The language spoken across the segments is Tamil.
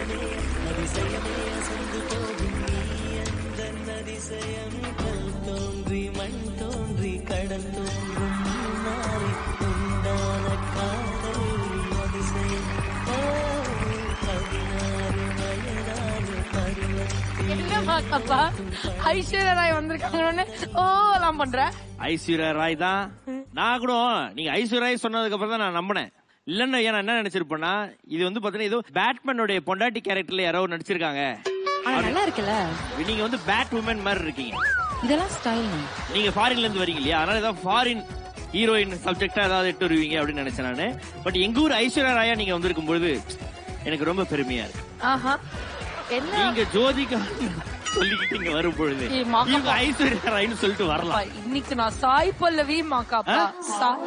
என்னம்மா அப்பா ஐஸ்வர்யா ராய் வந்திருக்காங்கன்னு ஓ எல்லாம் பண்ற ஐஸ்வர்யா ராய் தான் நான் கூட நீங்க ஐஸ்வர்யா ராய் சொன்னதுக்கு அப்புறம் தான் நான் நம்பினேன் இல்லன்னு ஏன் நான் என்ன நினைச்சிருப்பேன்னா இது வந்து பாத்தீங்கன்னா ஏதோ பேட்மேனுடைய பொண்டாட்டி கேரக்டர்ல யாரோ நடிச்சிருக்காங்க ஆனா நல்லா இருக்குல்ல நீங்க வந்து பேட் உமன் மாதிரி இருக்கீங்க இதெல்லாம் ஸ்டைல் நீங்க ஃபாரின்ல இருந்து வரீங்க இல்லையா அதனால ஏதாவது ஃபாரின் ஹீரோயின் சப்ஜெக்டா ஏதாவது எட்டு வருவீங்க அப்படின்னு நினைச்சேன் நானு பட் எங்க ஊர் ஐஸ்வர்யா ராயா நீங்க வந்திருக்கும் பொழுது எனக்கு ரொம்ப பெருமையா இருக்கு ஆஹா என்ன நீங்க ஜோதிகா சொல்லிக்கிட்டு இங்க வரும் பொழுது ஏய், மாக்காப்பா. இவங்க ஐஸ்வர்யா ராய்னு சொல்லிட்டு அப்பா, வரலாம் இன்னைக்கு நான் சாய் பல்லவி மாக்காப்பா சாய்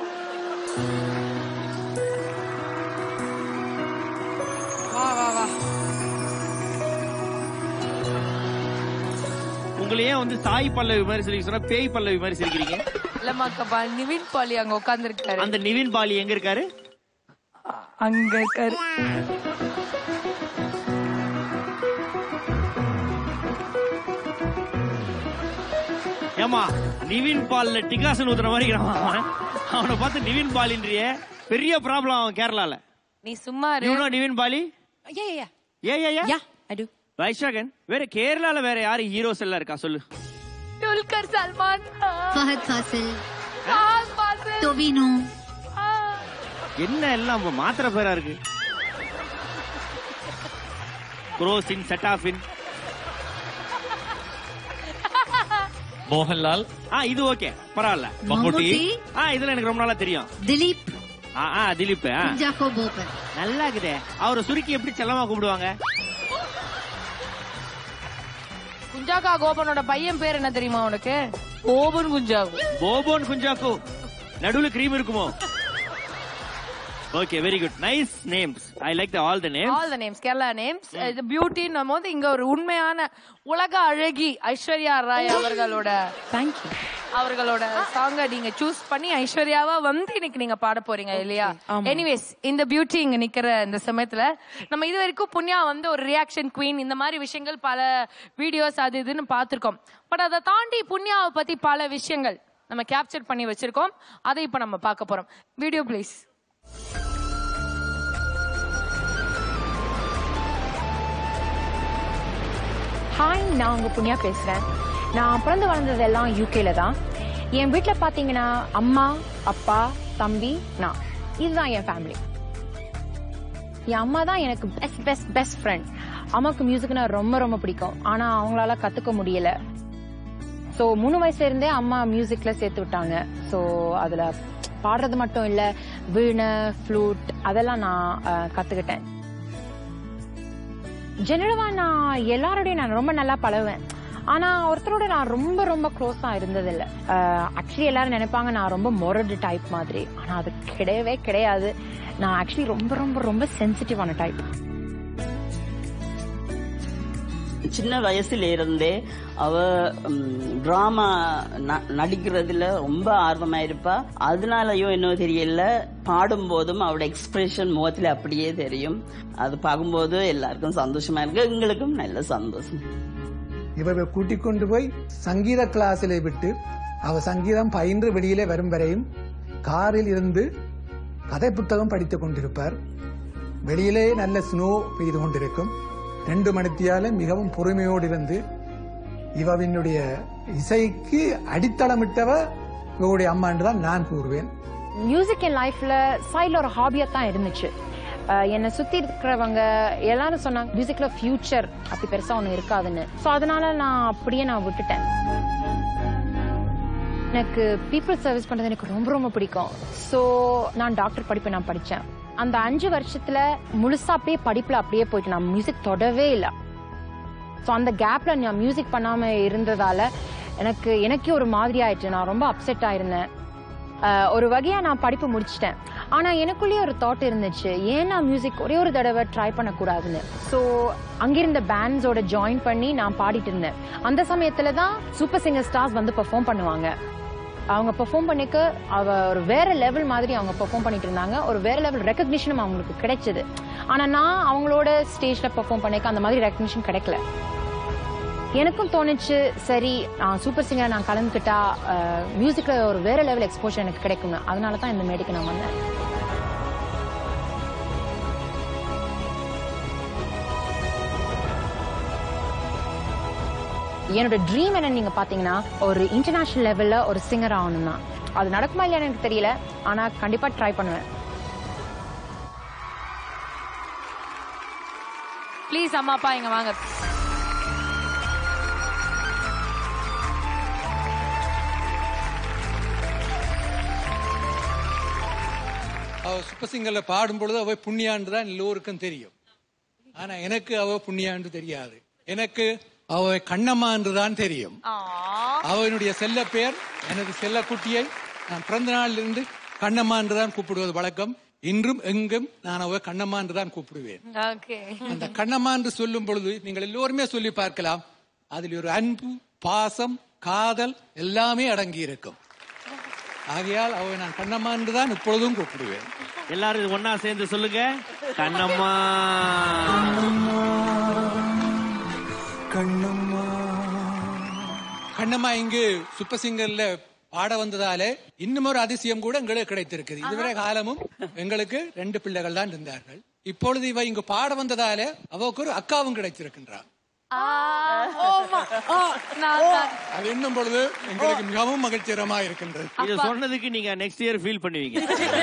வா வா வா உங்களை ஏன் வந்து சாய் பல்லவி மாதிரி சிரிக்க சொன்னா பேய் பல்லவி மாதிரி சிரிக்கிறீங்க இல்ல மாக்காப்பா நிவின் பாலி அங்க உட்கார்ந்து இருக்காரு அந்த நிவின் பாலி எங்க இருக்காரு அங்க இருக்காரு ஏமா நிவின் பால்ல டிகாசன் ஊத்துற மாதிரி இருக்கிறான் அவன். அவனை பார்த்து நிவின் பாலின்றிய பெரிய ப்ராப்ளம் அவன் கேரளால நீ சும்மா இரு. You know Nivin Pauly yeah yeah ஏ ஏ ஏ யா ஐ டு வைஷாகன் வேற கேரளால வேற யாரு ஹீரோஸ் எல்லாம் இருக்கா சொல்லு துல்கர் சல்மான் ஃபஹத் ஃபாசில் ஃபஹத் ஃபாசில். டொவினோ ஆ. என்ன எல்லாம் மாத்திர பேரா இருக்கு குரோசின் செட்டாஃபின் மோகன்லால் ஆ இது ஓகே பரவாயில்ல மம்முட்டி மம்முட்டி ஆ இதுல எனக்கு ரொம்ப நாளா தெரியும் திலீப் ஆ ஆ திலீப் ஆ. ஜாக்கோ போபர் நல்லா இருக்குதே அவரை சுருக்கி எப்படி செல்லமா கூப்பிடுவாங்க குஞ்சாக்கா கோபனோட பையன் பேர் என்ன தெரியுமா உனக்கு கோபன் குஞ்சாகு போபோன் குஞ்சாக்கு நடுவுல கிரீம் இருக்குமோ okay very good nice names I like all the name all the names Kerala names இது பியூட்டின் போது இங்க ஒரு உண்மையான உலக அழகி ஐஸ்வர்யா ராய் அவர்களோட தேங்க் யூ அவர்களோட சாங்க நீங்க சூஸ் பண்ணி ஐஸ்வர்யாவா வந்து இன்னைக்கு நீங்க பாட போறீங்க இல்லையா ஆமா. எனிவேஸ் இந்த பியூட்டி இங்க நிக்கிற இந்த சமயத்துல நம்ம இது வரைக்கும் புண்ணியா வந்து ஒரு ரியாக்ஷன் குவீன் இந்த மாதிரி விஷயங்கள் பல வீடியோஸ் அது இதுன்னு பார்த்திருக்கோம் பட் அதை தாண்டி புண்ணியாவை பத்தி பல விஷயங்கள் நம்ம கேப்சர் பண்ணி வச்சிருக்கோம் அதை இப்ப நம்ம பார்க்க போறோம் வீடியோ ப்ளீஸ் ஹாய் நான் உங்க புண்ணியா பேசுறேன் நான் பிறந்து வளர்ந்தது எல்லாம் யூகேல தான் என் வீட்ல பாத்தீங்கன்னா அம்மா அப்பா தம்பி நான் இதுதான் என் ஃபேமிலி என் அம்மா தான் எனக்கு பெஸ்ட் பெஸ்ட் பெஸ்ட் ஃப்ரெண்ட் அம்மாவுக்கு மியூசிக்னா ரொம்ப ரொம்ப பிடிக்கும் ஆனா அவங்களால கத்துக்க முடியல ஸோ மூணு வயசுல இருந்தே அம்மா மியூசிக்ல சேர்த்து விட்டாங்க ஸோ அதுல பாடுறது மட்டும் இல்ல வீணை ஃப்ளூட் அதெல்லாம் நான் அஹ், கத்துக்கிட்டேன் ஜெனரலா நான் எல்லாரோடையும் நான் ரொம்ப நல்லா பழகுவேன் ஆனா ஒருத்தரோட நான் ரொம்ப ரொம்ப க்ளோஸா இருந்ததில்ல ஆக்சுவலி எல்லாரும் நினைப்பாங்க நான் ரொம்ப மொரடு டைப் மாதிரி ஆனா அது கிடையவே கிடையாது நான் ஆக்சுவலி ரொம்ப ரொம்ப ரொம்ப சென்சிட்டிவான டைப் சின்ன வயசுல இருந்தே அவ டிராமா நடிக்கிறதுல ரொம்ப ஆர்வமா இருப்பா அதனாலயோ என்னவோ தெரியல பாடும்போதும் அவளோட எக்ஸ்பிரஷன் முகத்துல அப்படியே தெரியும் அது பார்க்கும்போது எல்லாருக்கும் சந்தோஷமா இருக்கு எங்களுக்கும் நல்ல சந்தோஷம் இவரை கூட்டிக் கொண்டு போய் சங்கீத கிளாஸிலே விட்டு அவ சங்கீதம் பயின்று வெளியிலே வரும் வரையும் காரில் இருந்து கதை புத்தகம் படித்துக் கொண்டிருப்பார் வெளியிலே நல்ல ஸ்னோ பெய்து கொண்டிருக்கும் ரெண்டு மணித்தியால மிகவும் பொறுமையோடு இருந்து இவவினுடைய இசைக்கு அடித்தளமிட்டவ இவருடைய அம்மா என்றுதான் நான் கூறுவேன் மியூசிக் என் லைஃப்ல சைட்ல ஒரு ஹாபியா தான் இருந்துச்சு அஹ் என்னை சுத்தி இருக்கிறவங்க எல்லாரும் சொன்னாங்க மியூசிக்ல ஃபியூச்சர் அப்படி பெருசா ஒண்ணு இருக்காதுன்னு ஸோ அதனால நான் அப்படியே நான் விட்டுட்டேன் எனக்கு பீப்புள் சர்வீஸ் பண்றது எனக்கு ரொம்ப ரொம்ப பிடிக்கும் ஸோ நான் டாக்டர் படிப்பு நான் படிச்சேன் அந்த அஞ்சு வருஷத்துல முழுசா அப்படியே படிப்புல அப்படியே போயிட்டு நான் மியூசிக் தொடவே இல்லை ஸோ அந்த கேப்ல நான் மியூசிக் பண்ணாம இருந்ததால எனக்கு எனக்கே ஒரு மாதிரி ஆயிடுச்சு நான் ரொம்ப அப்செட் ஆயிருந்தேன் அஹ் ஒரு வகையா நான் படிப்பு முடிச்சிட்டேன் ஆனா எனக்குள்ளேயே ஒரு தாட் இருந்துச்சு ஏன் நான் மியூசிக் ஒரே ஒரு தடவை ட்ரை பண்ணக்கூடாதுன்னு ஸோ அங்கிருந்த பேண்ட்ஸோட ஜாயின் பண்ணி நான் பாடிட்டு இருந்தேன் அந்த சமயத்துல தான் சூப்பர் சிங்கர் ஸ்டார்ஸ் வந்து பெர்ஃபார்ம் பண்ணுவாங்க அவங்க பெர்ஃபார்ம் பண்ணிக்க அவ ஒரு வேற லெவல் மாதிரி அவங்க பெர்ஃபார்ம் பண்ணிட்டு இருந்தாங்க ஒரு வேற லெவல் ரெக்கக்னிஷனும் அவங்களுக்கு கிடைச்சது ஆனா நான் அவங்களோட ஸ்டேஜ்ல பெர்ஃபார்ம் பண்ணிக்க அந்த மாதிரி ரெக்கக்னிஷன் கிடைக்கல எனக்கும் தோணுச்சு சரி நான் சூப்பர் சிங்கர் நான் கலந்துக்கிட்டா மியூசிக்ல ஒரு வேற லெவல் எக்ஸ்போஷர் எனக்கு கிடைக்கும்னு அதனால தான் இந்த மேடைக்கு நான் வந்தேன் என்னோட ட்ரீம் என்னன்னு நீங்க பாத்தீங்கன்னா ஒரு இன்டர்நேஷனல் லெவல்ல ஒரு சிங்கர் ஆகணும் தான் அது நடக்குமா இல்லையான்னு எனக்கு தெரியல ஆனா கண்டிப்பா ட்ரை பண்ணுவேன் ப்ளீஸ் அம்மா அப்பா இங்க வாங்க அவ சூப்பர் சிங்கர்ல பாடும் பொழுது அவ புண்ணியாண்டு தான் எல்லோருக்கும் தெரியும் ஆனா எனக்கு அவ புண்ணியாண்டு தெரியாது எனக்கு அவ கண்ணம்மா என்று தான் தெரியும் அவனுடைய செல்ல பெயர் எனது செல்ல குட்டியை நான் பிறந்த நாளிலிருந்து கண்ணம்மா என்று தான் கூப்பிடுவது வழக்கம் இன்றும் எங்கும் நான் அவ கண்ணம்மா என்று தான் கூப்பிடுவேன் ஓகே அந்த கண்ணம்மா என்று சொல்லும் பொழுது நீங்கள் எல்லோருமே சொல்லி பார்க்கலாம் அதில் ஒரு அன்பு பாசம் காதல் எல்லாமே அடங்கி இருக்கும் ஆகையால் அவரை நான் கண்ணம்மா என்று தான் இப்பொழுதும் கூப்பிடுவேன் எல்லாரும் இது ஒன்னா சேர்ந்து சொல்லுங்க கண்ணம்மா கண்ணம்மா இங்கு சூப்பர் சிங்கர்ல பாட வந்ததாலே இன்னும் ஒரு அதிசயம் கூட எங்களுக்கு கிடைத்திருக்குது இதுவரை காலமும் எங்களுக்கு ரெண்டு பிள்ளைகள் தான் இருந்தார்கள் இப்பொழுது இவ இங்கு பாட வந்ததாலே அவருக்கு ஒரு அக்காவும் கிடைச்சிருக்கின்றார் அது என்னும் பொழுது எங்களுக்கு மிகவும் மகிழ்ச்சிகரமா இருக்கின்றது இது சொன்னதுக்கு நீங்க நெக்ஸ்ட் இயர் ஃபீல் பண்ணுவீங்க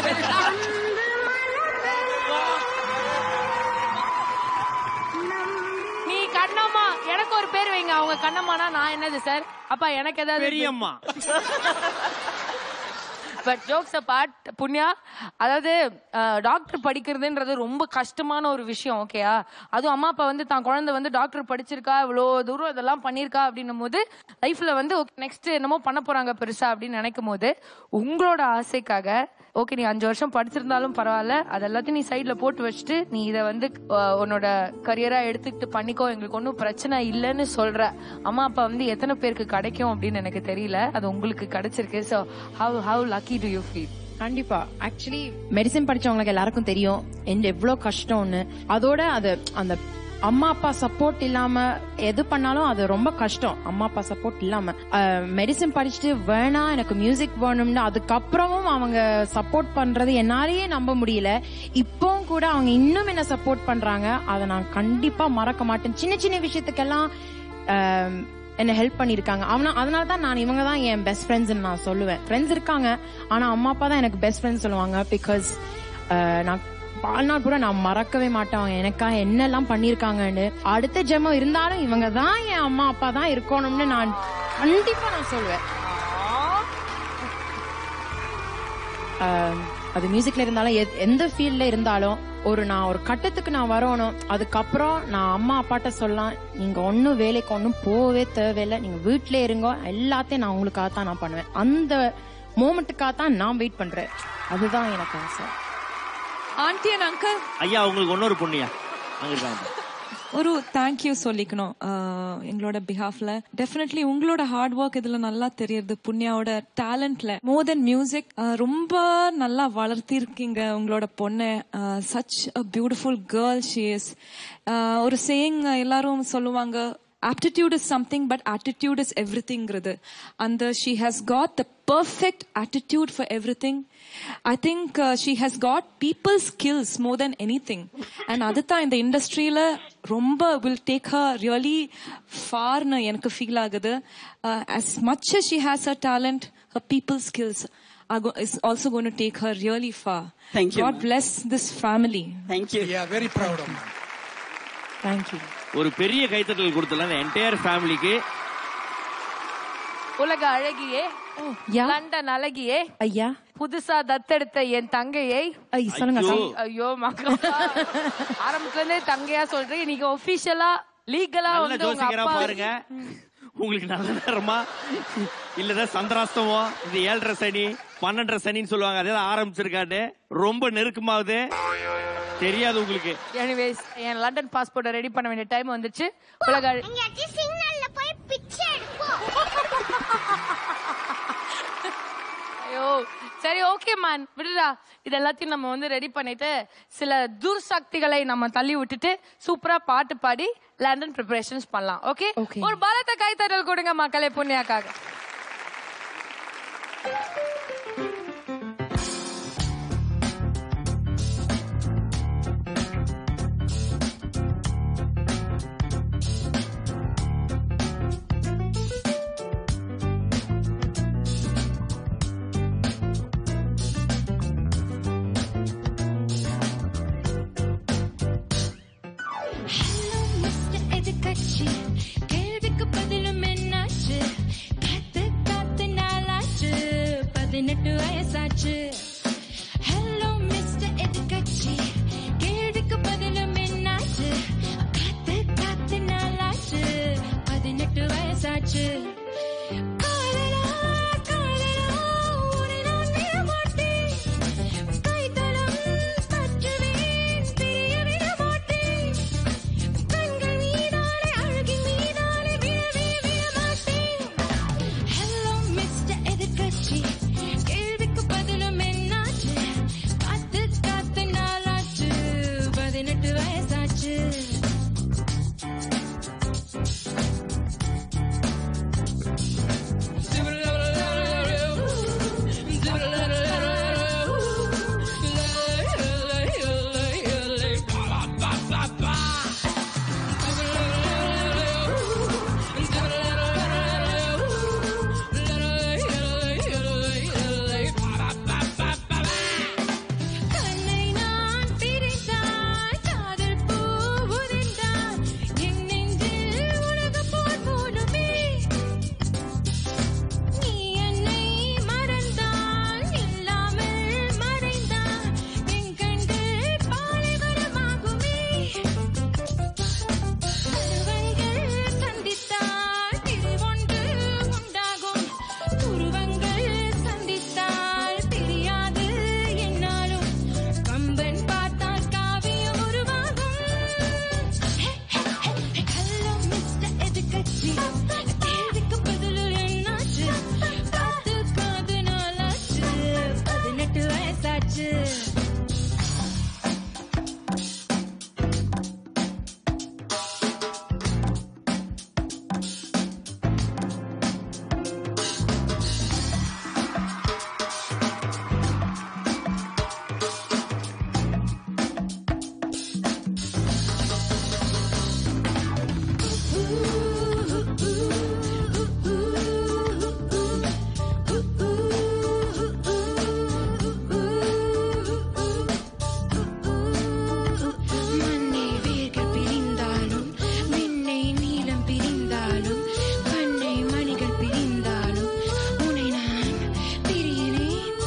நீ கண்ணம்மா எனக்கு ஒரு பேர் வைங்க அவங்க கண்ணம்மானா நான் என்னது சார் அப்பா எனக்கு ஏதாவது பெரியம்மா பட் ஜோக்ஸ் அபார்ட் புண்ணியா அதாவது டாக்டர் படிக்கிறதுன்றது ரொம்ப கஷ்டமான ஒரு விஷயம் ஓகேயா அதுவும் அம்மா அப்பா வந்து தான் குழந்தை வந்து டாக்டர் படிச்சிருக்கா இவ்வளோ தூரம் இதெல்லாம் பண்ணியிருக்கா அப்படின்னும் போது லைஃப்ல வந்து நெக்ஸ்ட் என்னமோ பண்ண போறாங்க பெருசா அப்படின்னு நினைக்கும் போது உங்களோட ஆசைக்காக ஓகே நீ அஞ்சு வருஷம் படிச்சிருந்தாலும் பரவாயில்ல அது எல்லாத்தையும் நீ சைட்ல போட்டு வச்சுட்டு நீ இதை வந்து அஹ், உன்னோட கரியரா எடுத்துக்கிட்டு பண்ணிக்கோ எங்களுக்கு ஒன்றும் பிரச்சனை இல்லைன்னு சொல்ற அம்மா அப்பா வந்து எத்தனை பேருக்கு கிடைக்கும் அப்படின்னு எனக்கு தெரியல அது உங்களுக்கு கிடைச்சிருக்கு so how how lucky do you feel கண்டிப்பா ஆக்சுவலி மெடிசன் படிச்சவங்களுக்கு எல்லாருக்கும் தெரியும் எந்த எவ்வளவு கஷ்டம்னு அதோட அது அந்த அம்மா அப்பா சப்போர்ட் இல்லாம எது பண்ணாலும் அது ரொம்ப கஷ்டம் அம்மா அப்பா சப்போர்ட் இல்லாம மெடிசன் படிச்சுட்டு வேணாம் எனக்கு மியூசிக் வேணும்னு அதுக்கப்புறமும் அவங்க சப்போர்ட் பண்றது என்னாலேயே நம்ப முடியல இப்பவும் கூட அவங்க இன்னும் என்ன சப்போர்ட் பண்றாங்க அதை நான் கண்டிப்பா மறக்க மாட்டேன் சின்ன சின்ன விஷயத்துக்கெல்லாம் ஆம், என்ன ஹெல்ப் பண்ணிருக்காங்க அவனா அதனால தான் நான் இவங்க தான் என் பெஸ்ட் ஃப்ரெண்ட்ஸ் நான் சொல்லுவேன் ஃப்ரெண்ட்ஸ் இருக்காங்க ஆனா அம்மா அப்பா தான் எனக்கு பெஸ்ட் ஃப்ரெண்ட்ஸ் சொல்லுவாங்க பிகாஸ் நான் வாழ்நாள் கூட நான் மறக்கவே மாட்டேன் அவங்க எனக்காக என்னெல்லாம் பண்ணிருக்காங்கன்னு அடுத்த ஜென்மம் இருந்தாலும் இவங்க தான் என் அம்மா அப்பா தான் இருக்கணும்னு நான் கண்டிப்பா நான் சொல்லுவேன் ஆம், அது மியூசிக்ல இருந்தாலும் எத்- எந்த ஃபீல்ட்ல இருந்தாலும் ஒரு நான் ஒரு கட்டத்துக்கு நான் வரணும் அதுக்கப்புறம் நான் அம்மா அப்பாட்ட சொல்லலாம் நீங்க ஒன்னும் வேலைக்கு ஒன்னும் போகவே தேவையில்லை நீங்க வீட்லயே இருங்க எல்லாத்தையும் நான் உங்களுக்காக தான் நான் பண்ணுவேன் அந்த மோமெண்ட்டுக்காக தான் நான் வெயிட் பண்றேன் அதுதான் எனக்கு ஆசை ஆண்டி அண்ட் அங்கிள் ஐயா உங்களுக்கு இன்னொரு பொண்ணியா அங்க இருக்காங்க ஒரு தேங்க்யூ சொல்லிக்கணும் ஆஹ் எங்களோட பிஹாஃப்ல டெஃபினெட்லி உங்களோட ஹார்ட் ஒர்க் இதுல நல்லா தெரியுது புண்ணியாவோட டேலண்ட்ல மோர் தென் மியூசிக் ரொம்ப நல்லா வளர்த்திருக்கீங்க உங்களோட பொண்ணை such a beautiful girl she is ஒரு சேயிங் எல்லாரும் சொல்லுவாங்க aptitude is something but attitude is everythingங்கிறது அந்த she has got the perfect attitude for everything I think uh, she has got people skills more than anything and அதுதான் இந்த இண்டஸ்ட்ரியில ரொம்ப will take her really farன்னு எனக்கு ஃபீல் ஆகுது uh, as much as she has her talent her people skills are go- is also going to take her really far Thank you, God ma'am. bless this family thank you very proud of thank you ஒரு பெரிய கைத்தட்டல் கொடுத்தல என்டையர் ஃபேமிலிக்கு உலக அழகியே யா லண்டன் அழகியே ஐயா புதுசா தத்தெடுத்த என் தங்கையை ஐ, சொல்லுங்க ஐயோ. சாமி. ஐயோ மக்கா ஆரம்பத்துல இருந்தே தங்கையா சொல்றீங்க நீங்க ஒபிஷியலா லீகலா நல்ல வந்து உங்க ஜோசிகரா அப்பா பாருங்க உங்களுக்கு நல்ல நேரமா இல்லதான் சந்திராஷ்டமோ இது ஏழரை சனி பன்னெண்டரை சனின்னு சொல்லுவாங்க அதே ஆரம்பிச்சிருக்காண்டு ரொம்ப நெருக்கமாகுது தெரியாது உங்களுக்கு எனிவேஸ் என் லண்டன் பாஸ்போர்ட்டை ரெடி பண்ண வேண்டிய டைம் வந்துச்சு உலக அழ- சிக்னல்ல போய் பிச்சை எடுப்போம் ஐயோ சரி ஓகே மேன் விடுடா இது எல்லாத்தையும் நம்ம வந்து ரெடி பண்ணிட்டு சில துர்சக்திகளை நம்ம தள்ளி விட்டுட்டு சூப்பரா பாட்டு பாடி லண்டன் ப்ரிப்பரேஷன்ஸ் பண்ணலாம் ஓகே Okay. ஒரு பலத்த கைத்தறல் கொடுங்க மக்களே புண்ணியாக்காக ஹலோ மிஸ்டர் எதுக்காச்சு கேள்விக்கு பதிலும் என்னாச்சு காத்து காத்து நாளாச்சு பதினெட்டு வயசாச்சு ஹலோ மிஸ்டர் எதுக்காச்சு கேள்விக்கு பதிலும் என்னாச்சு காத்து காத்து நாளாச்சு பதினெட்டு வயசாச்சு காதலா, காதலா, உன்னை நான் விடமாட்டேன். கைத்தலம் பற்றுவேன், பிரிய விடமாட்டேன். கண்கள் மீதானே அழகின் மீதானே விழவே விடமாட்டேன் ஹலோ மிஸ்டர் எதிர்கட்சி கேள்விக்கு பதிலும் என்னாச்சு காத்து காத்து நாளாச்சு பதினெட்டு வயசாச்சு கண்ணை நான் பிரித்தால் காதல் பூ உதிர்ந்தால் என் நெஞ்சில் உலகப் போர் மூடுமே நீ என்னை மறந்தால் இல்லாமல் மறைந்தால் என் கண்கள் பாலைவனமாகுமே கருவங்கள் சந்தித்தால் பிரிவொன்று உண்டாகும் துருவங்கள் சந்தித்தால் பிரியாது என்னாலும் கம்பன் பார்த்தால் காவியம் உருவாகும் ஹலோ மிஸ்டர் எதுக்கட்சி கேள்விக்கு பதில் என்னாச்சு காத்து காது நாளாச்சு பதினெட்டு வயசாச்சு மண்ணை வேர்கள் பிரிந்தாலும் விண்ணை நீளம் பிரிந்தாலும் கண்ணை மணிகள் பிரிந்தாலும் உன்னை நான் பிரியலேன்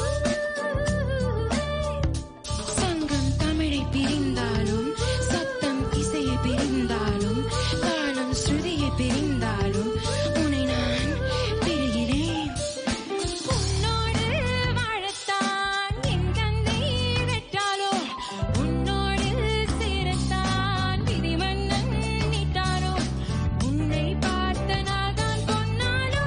சங்கம் தமிழை பிரிந்தாலும் சத்தம் இசையை பிரிந்தாலும் தாளம் ஸ்ருதியை பிரிந்தாலும் உன்னை நான் பிரிகிறேன் உன்னோடு வாழத்தான் என் கண்ணை வெட்டாலோ உன்னோடு சேரத்தான் விதிமன்னன் நீட்டாரோ உன்னை பார்த்த நாள்தான் பொன்னாலோ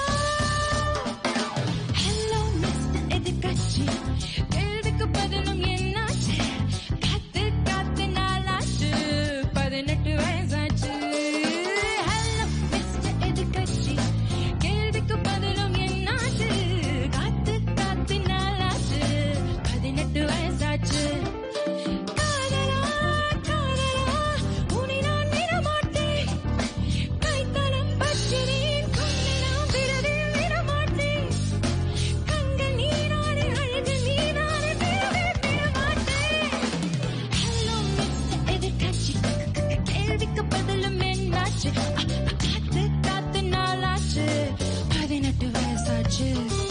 ஹலோ மிஸ்டர் எதிர்கட்சி கேள்விக்கு பதிலும் என்னாச்சு காத்து காத்து நாளாச்சு பதினெட்டு வயசாச்சு ஹலோ மிஸ்டர் எதிர்கட்சி கேள்விக்கு பதிலும் என்னாச்சு காத்து காத்து நாளாச்சு பதினெட்டு வயசாச்சு காதலா காதலா உன்னை நான் விடமாட்டேன் கைத்தலம் பற்றினேன் கொன்னை நான் விடவே விடமாட்டேன் கண்கள் நீரானே அழகு நீரானே விடவே விடமாட்டேன் ஹலோ மிஸ்டர் எதிர்கட்சி கேள்விக்கு பதிலும் என்னாச்சு அ, அ, காத்து காத்து நாளாச்சு பதினெட்டு வயசாச்சு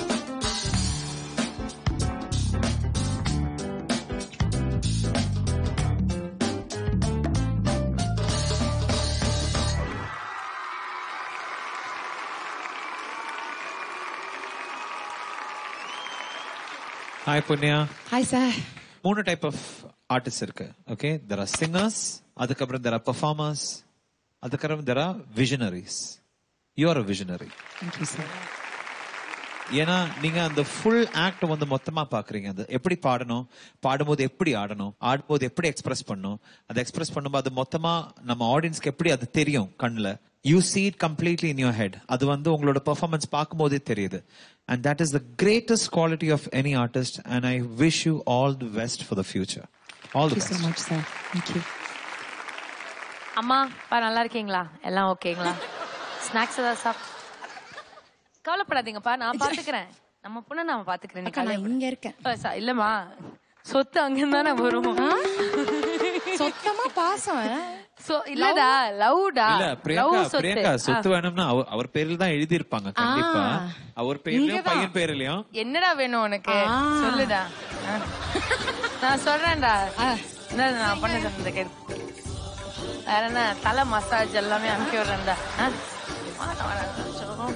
ஹாய் புண்ணியா ஹாய் சார் மூணு டைப் ஆஃப் ஆர்டிஸ்ட் இருக்கு ஓகே தெர் ஆர் சிங்கர்ஸ் அதுக்கப்புறம் தெர் ஆர் பெர்ஃபார்மர்ஸ் அதுக்கப்புறம் there are visionaries you are a visionary thank you sir ஏன்னா நீங்க அந்த ஃபுல் ஆக்ட் வந்து மொத்தமா பாக்குறீங்க அது எப்படி பாடணும் பாடும்போது எப்படி ஆடணும் ஆடும்போது எப்படி எக்ஸ்பிரஸ் பண்ணணும் அதை எக்ஸ்பிரஸ் பண்ணும்போது அது மொத்தமா நம்ம ஆடியன்ஸ்க்கு எப்படி அது தெரியும் கண்ணுல you see it completely in your head அது வந்து உங்களோட பெர்ஃபார்மன்ஸ் பார்க்கும்போதே தெரியுது and that is the greatest quality of any artist and I wish you all the best for the future all the Thank you so much, sir. Thank you. அம்மா பா நல்லா இருக்கீங்களா எல்லாம் ஓகேங்களா ஸ்நாக்ஸ் ஏதாவது சாப்பிட்டு கவலைப்படாதீங்கப்பா நான் பாத்துக்கிறேன் நம்ம பொண்ணு நான் பாத்துக்கிறேன் நீ அக்கா, நான் கவலைப்பட- இங்க இருக்கேன். அஹ் ச- இல்லம்மா சொத்து அங்கிருந்து தானே வரும் சொத்தமா பாசம் சோ இல்லடா லவ்டா இல்ல பிரியங்கா லவ் சொத்து பிரியங்கா சொத்து ஆ. வேணும்னா அவர் அவர் பேரில் தான் எழுதி இருப்பாங்க கண்டிப்பா அவர் பேர்லயும் இங்கதான். பையன் பேர்லயும் என்னடா வேணும் உனக்கு சொல்லுடா ஆ. நான் சொல்றேன்டா என்ன நான் பண்ண சொன்னதை கேட்டு வேற என்ன தலை மசாஜ் எல்லாமே அனுப்பி விடுறேன்டா ஆ? வாடா, வாடா, சொல்லுங்க.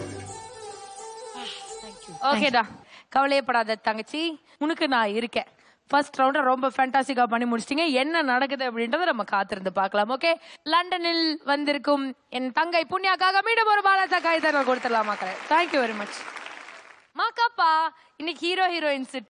ஓகேடா கவலையப்படாத தங்கச்சி உனக்கு நான் இருக்கேன் ஃபர்ஸ்ட் ரவுண்ட ரொம்ப ஃபேண்டாஸ்டிக்கா பண்ணி முடிச்சிட்டீங்க என்ன நடக்குது அப்படின்றத நம்ம காத்திருந்து பார்க்கலாம் ஓகே லண்டனில் வந்திருக்கும் என் தங்கை புண்ணியாக்காக மீண்டும் ஒரு பாலாஜா காய்தர்கள் கொடுத்துடலாம் மக்களே தேங்க்யூ வெரி மச் மாக்காப்பா இன்னைக்கு ஹீரோ ஹீரோயின்ஸ்